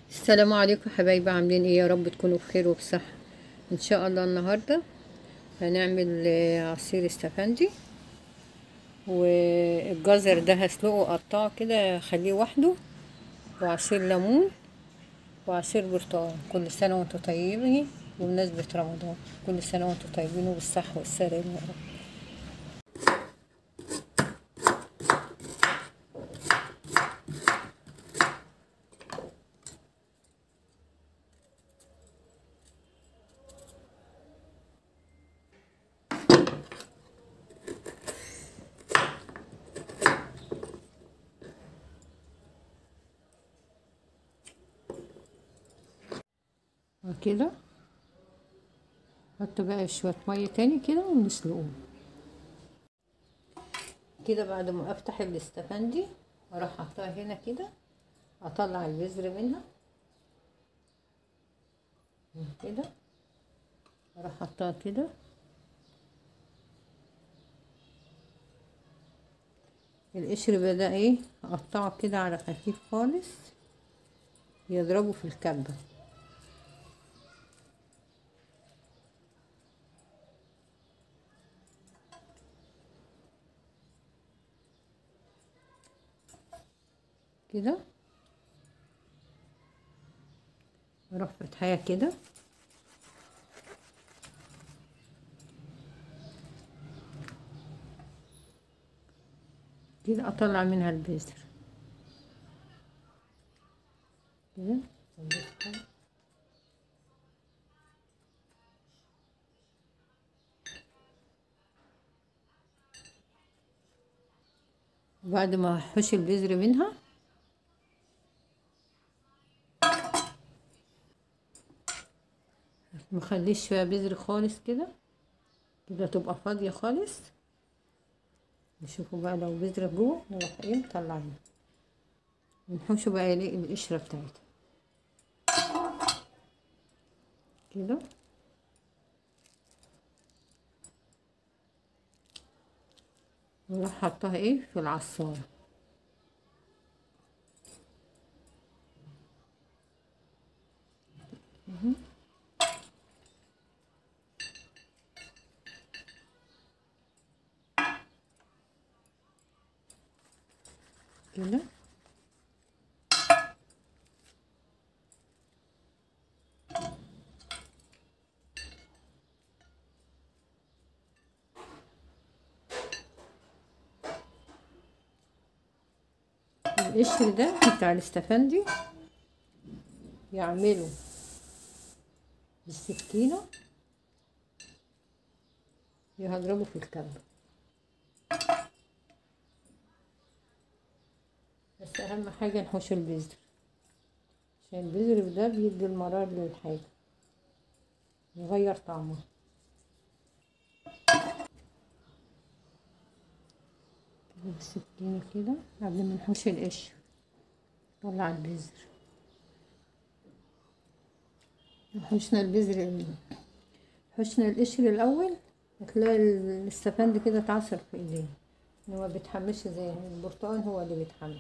السلام عليكم حبايبي عاملين ايه يا رب تكونوا بخير وبصحة ان شاء الله النهاردة هنعمل آه، عصير استفندي والجزر ده هسلقه قطعه كده خليه وحده وعصير ليمون وعصير برتقال كل سنة وانتم طيبين بمناسبة رمضان كل سنة وانتم طيبين وبالصحة والسلامة يا رب كده حط بقى شوية مية تاني كده ونسلقهم كده بعد ما افتح الاستفندي اروح احطها هنا كده اطلع البذر منها كده اروح احطها كده القشر بدأ ايه اقطعه كده على خفيف خالص يضربه في الكبه كده اروح فتحاها كده كده اطلع منها البذر كده وبعد ما احوش البذر منها مخليش فيها بذر خالص كده كده تبقى فاضية خالص نشوفوا بقى لو بذرة جوه نروح ايه مطلعينها ونحوشه بقى ايه القشرة بتاعتها كده ونروح حطها ايه في العصارة كده القشر ده بتاع الاستفندي يعمله بالسكينة يهضربه في الكبة بس اهم حاجة نحوش البذر عشان البذر ده بيدي المرار للحاجة يغير طعمها كده بالسكينة كده قبل ما نحوش القشر نطلع البذر حوشنا البذر حوشنا القشر الأول هتلاقي الاستفند كده اتعصر في ايدينا انه ما بيتحملش زي البرتقال هو اللي بيتحمل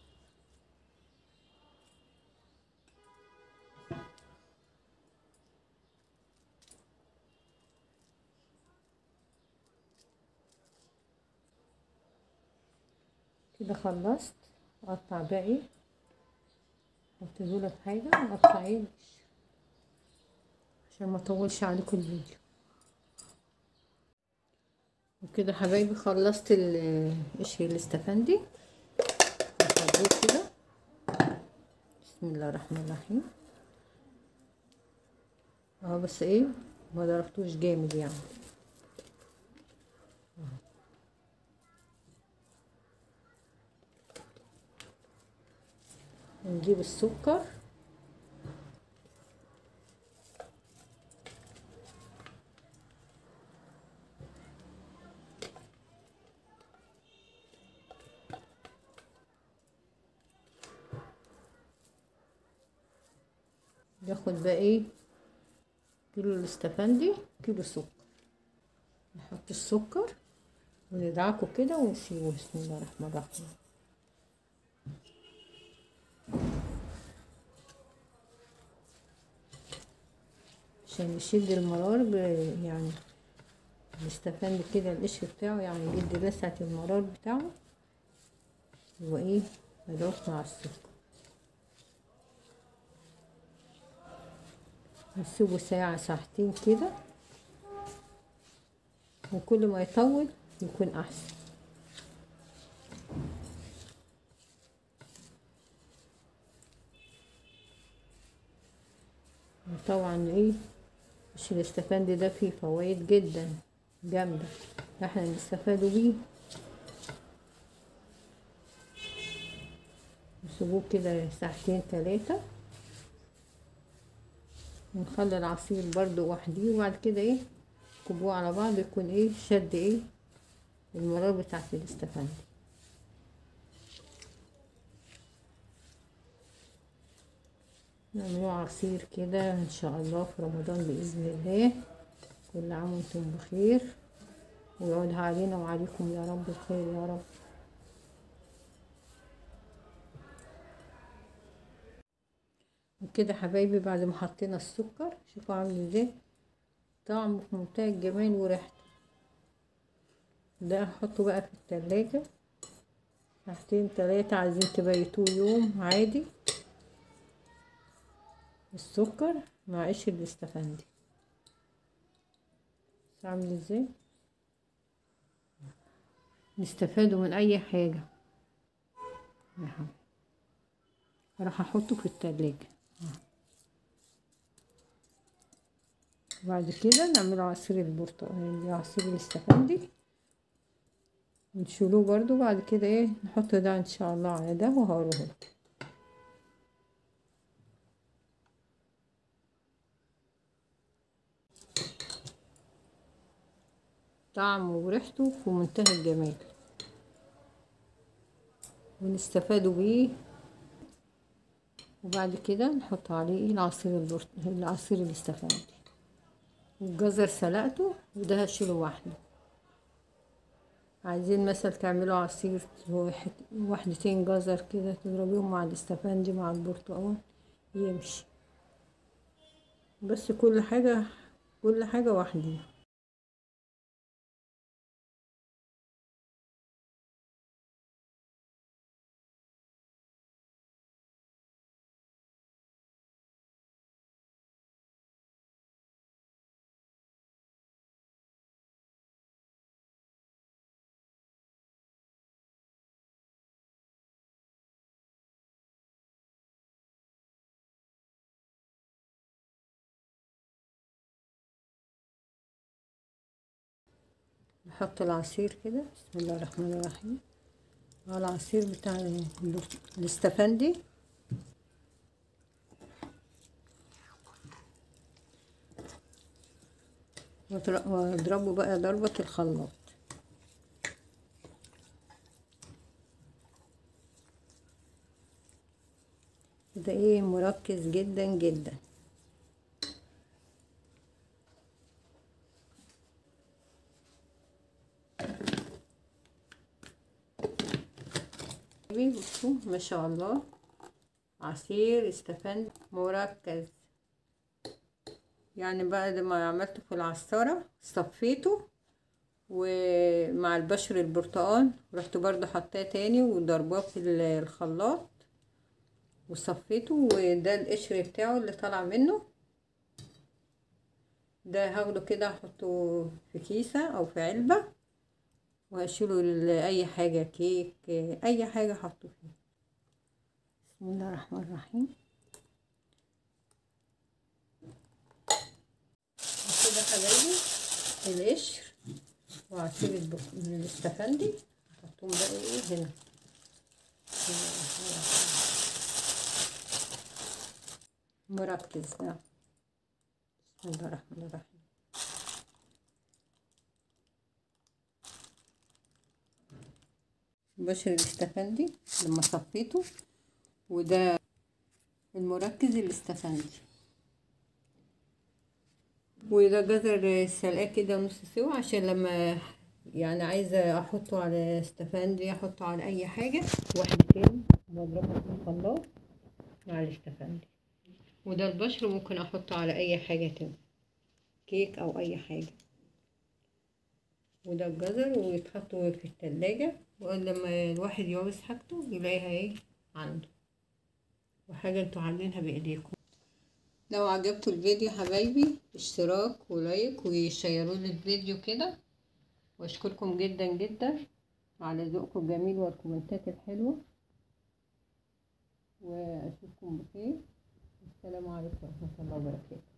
كده خلصت اقطع باقي احط دول في حاجه واقطع عيش عشان ما اطولش عليكم الفيديو وكده حبايبي خلصت القشر الاستفندي هحطوه كده بسم الله الرحمن الرحيم اهو بس ايه ما ضربتوش جامد يعني نجيب السكر ناخد بقى ايه كيلو الاستفندي كيلو سكر نحط السكر وندعكه كده ونسيبه بسم الله الرحمن الرحيم عشان يشد المرار ب... يعني الاستفند كده القشر بتاعه يعني يدي لسعة المرار بتاعه هو ايه مدوخ مع السكر نسيبه ساعة ساعتين كده وكل ما يطول يكون احسن طبعا ايه مش الاستفند ده فيه فوائد جدا جامدة احنا نستفادوا بيه نسيبوه كده ساعتين تلاتة ونخلي العصير برضو وحديه وبعد كده ايه كبوه على بعض يكون ايه شد ايه المرار بتاعت الاستفند نعملوا عصير كده ان شاء الله في رمضان باذن الله كل عام وانتم بخير ويعودها علينا وعليكم يا رب الخير يا رب وكده حبايبي بعد ما حطينا السكر شوفوا عامل ازاي طعمه في منتهى الجمال وريحته ده هحطه بقى في التلاجة ساعتين تلاتة عايزين تبيتوه يوم عادي السكر مع قشر الاستفندي عامل ازاي نستفادوا من اي حاجة راح احطه في التلاجة وبعد كده نعمله عصير البرتقال عصير الاستفندي نشيلوه برضو بعد كده ايه نحط ده ان شاء الله على ده وهوريه طعمه وريحته في منتهى الجمال ونستفادوا بيه وبعد كده نحط عليه العصير البرت... العصير الاستفندي والجزر سلقته وده هشيله وحده عايزين مثلا تعملوا عصير واحد واحدتين جزر كده تضربيهم مع الاستفندي مع البرتقال يمشي بس كل حاجة كل حاجة وحديها نحط العصير كده بسم الله الرحمن الرحيم على العصير بتاع الاستفندي واضربه بقى ضربة الخلاط ده ايه مركز جدا جدا بصوا ما شاء الله عصير استفند مركز يعني بعد ما عملته في العصارة صفيته ومع البشر البرتقال رحت برضو حطاه تاني وضرباه في الخلاط وصفيته وده القشر بتاعه اللي طالع منه ده هاخده كده احطه في كيسة او في علبة وهشيله لأي حاجة كيك أي حاجة حطه فيه بسم الله الرحمن الرحيم كده حبايبي القشر وعصير الاستفندي هحطهم بقى ايه هنا مركز ده بسم الله الرحمن الرحيم بشر الاستفندي لما صفيته وده المركز الاستفندي وده جزر سلقاه كده نص سوا عشان لما يعني عايزة احطه على استفندي احطه على اي حاجة واحدتين بضربه في الخلاط مع الاستفندي وده البشر ممكن احطه على اي حاجة تاني كيك او اي حاجة وده الجزر ويتحطوا في التلاجة ولما الواحد يعوز حاجته يلاقيها ايه عنده وحاجة انتوا عاملينها بايديكم لو عجبكم الفيديو حبايبي اشتراك ولايك وشيروا لي الفيديو كده واشكركم جدا جدا على ذوقكم الجميل والكومنتات الحلوة واشوفكم بخير السلام عليكم ورحمة الله وبركاته